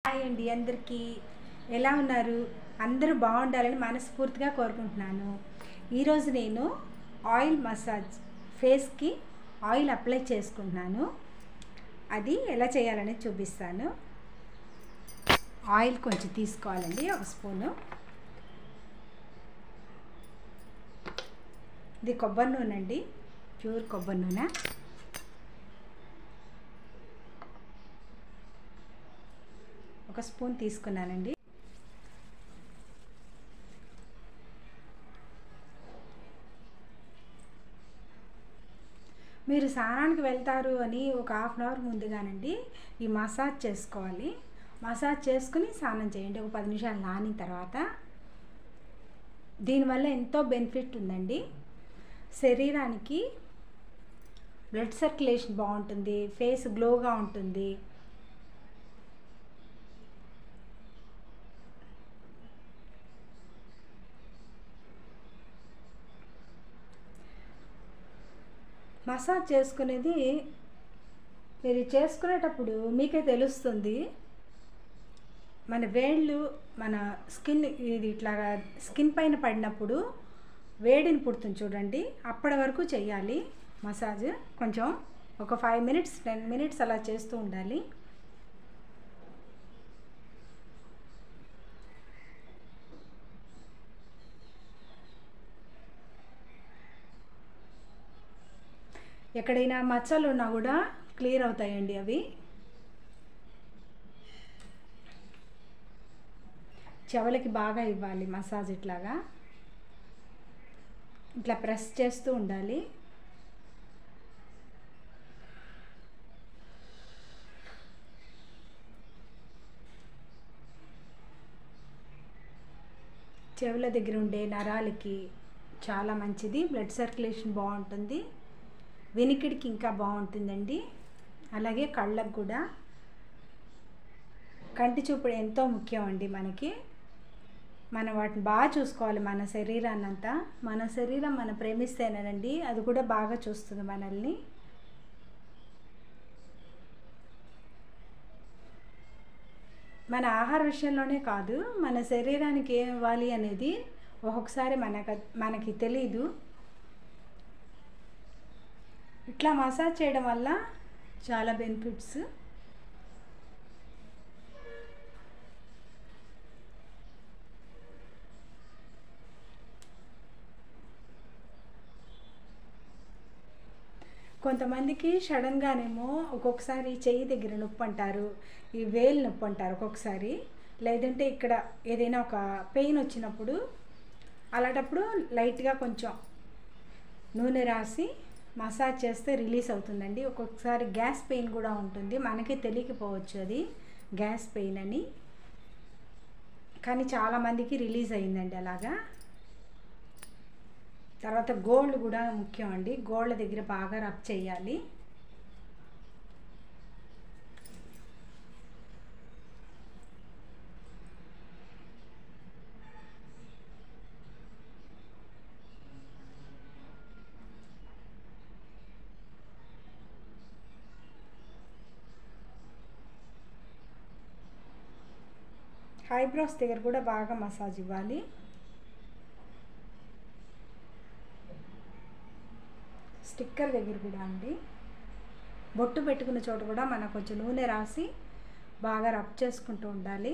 hi అండి అందరికీ ఎలా ఉన్నారు అందరూ బాగుండాలని మనస్ఫూర్తిగా కోరుకుంటున్నాను ఈరోజు నేను ఆయిల్ మసాజ్ ఫేస్కి ఆయిల్ అప్లై చేసుకుంటున్నాను అది ఎలా చేయాలనేది చూపిస్తాను ఆయిల్ కొంచెం తీసుకోవాలండి ఒక స్పూను ఇది కొబ్బరి నూనె అండి ప్యూర్ కొబ్బరి నూనె ఒక స్పూన్ తీసుకున్నానండి మీరు స్నానానికి వెళ్తారు అని ఒక హాఫ్ అన్ అవర్ ముందుగానండి ఈ మసాజ్ చేసుకోవాలి మసాజ్ చేసుకుని స్నానం చేయండి ఒక పది నిమిషాలు నానిన తర్వాత దీనివల్ల ఎంతో బెనిఫిట్ ఉందండి శరీరానికి బ్లడ్ సర్క్యులేషన్ బాగుంటుంది ఫేస్ గ్లోగా ఉంటుంది మసాజ్ చేసుకునేది మీరు చేసుకునేటప్పుడు మీకే తెలుస్తుంది మన వేళ్ళు మన స్కిన్ ఇది ఇట్లాగా స్కిన్ పైన పడినప్పుడు వేడిని పుడుతుంది చూడండి అప్పటి వరకు చేయాలి మసాజ్ కొంచెం ఒక ఫైవ్ మినిట్స్ టెన్ మినిట్స్ అలా చేస్తూ ఉండాలి ఎక్కడైనా మచ్చలు ఉన్నా కూడా క్లియర్ అవుతాయండి అవి చెవులకి బాగా ఇవ్వాలి మసాజ్ ఇట్లాగా ఇట్లా ప్రెస్ చేస్తూ ఉండాలి చెవుల దగ్గర ఉండే నరాలకి చాలా మంచిది బ్లడ్ సర్క్యులేషన్ బాగుంటుంది వినికిడికి ఇంకా బాగుంటుందండి అలాగే కళ్ళకు కూడా కంటి చూపు ఎంతో ముఖ్యం అండి మనకి మనం వాటిని బాగా చూసుకోవాలి మన శరీరాన్ని అంతా మన శరీరం మనం ప్రేమిస్తేనేనండి అది కూడా బాగా చూస్తుంది మనల్ని మన ఆహార విషయంలోనే కాదు మన శరీరానికి ఏం ఇవ్వాలి అనేది ఒక్కొక్కసారి మనకు మనకి తెలీదు ఇట్లా మసాజ్ చేయడం వల్ల చాలా బెనిఫిట్స్ కొంతమందికి సడన్గానేమో ఒక్కొక్కసారి చెయ్యి దగ్గర నొప్పి అంటారు ఈ వేలు నొప్పి అంటారు ఒక్కొక్కసారి లేదంటే ఇక్కడ ఏదైనా ఒక పెయిన్ వచ్చినప్పుడు అలాంటప్పుడు లైట్గా కొంచెం నూనె రాసి మసాజ్ చేస్తే రిలీజ్ అవుతుందండి ఒక్కొక్కసారి గ్యాస్ పెయిన్ కూడా ఉంటుంది మనకి తెలియకపోవచ్చు అది గ్యాస్ పెయిన్ అని కానీ చాలామందికి రిలీజ్ అయిందండి అలాగా తర్వాత గోల్డ్ కూడా ముఖ్యం అండి గోల్డ్ దగ్గర బాగా రబ్ చేయాలి ఐబ్రోస్ దగ్గర కూడా బాగా మసాజ్ ఇవ్వాలి స్టిక్కర్ దగ్గర కూడా అండి బొట్టు పెట్టుకున్న చోట కూడా మనం కొంచెం నూనె రాసి బాగా రబ్ చేసుకుంటూ ఉండాలి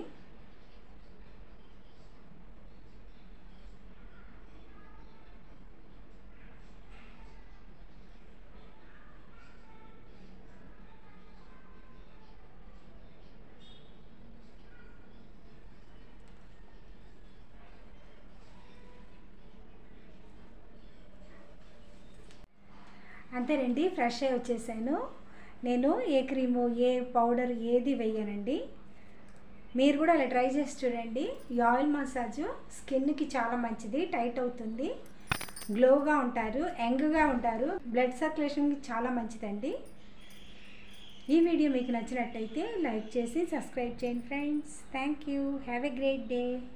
అంతేనండి ఫ్రెష్ అయ్యి వచ్చేసాను నేను ఏ క్రీము ఏ పౌడర్ ఏది వేయనండి మీరు కూడా అలా ట్రై చేసి చూడండి ఈ ఆయిల్ మసాజ్ స్కిన్కి చాలా మంచిది టైట్ అవుతుంది గ్లోగా ఉంటారు యంగ్గా ఉంటారు బ్లడ్ సర్క్యులేషన్కి చాలా మంచిదండి ఈ వీడియో మీకు నచ్చినట్టయితే లైక్ చేసి సబ్స్క్రైబ్ చేయండి friends thank you have a great day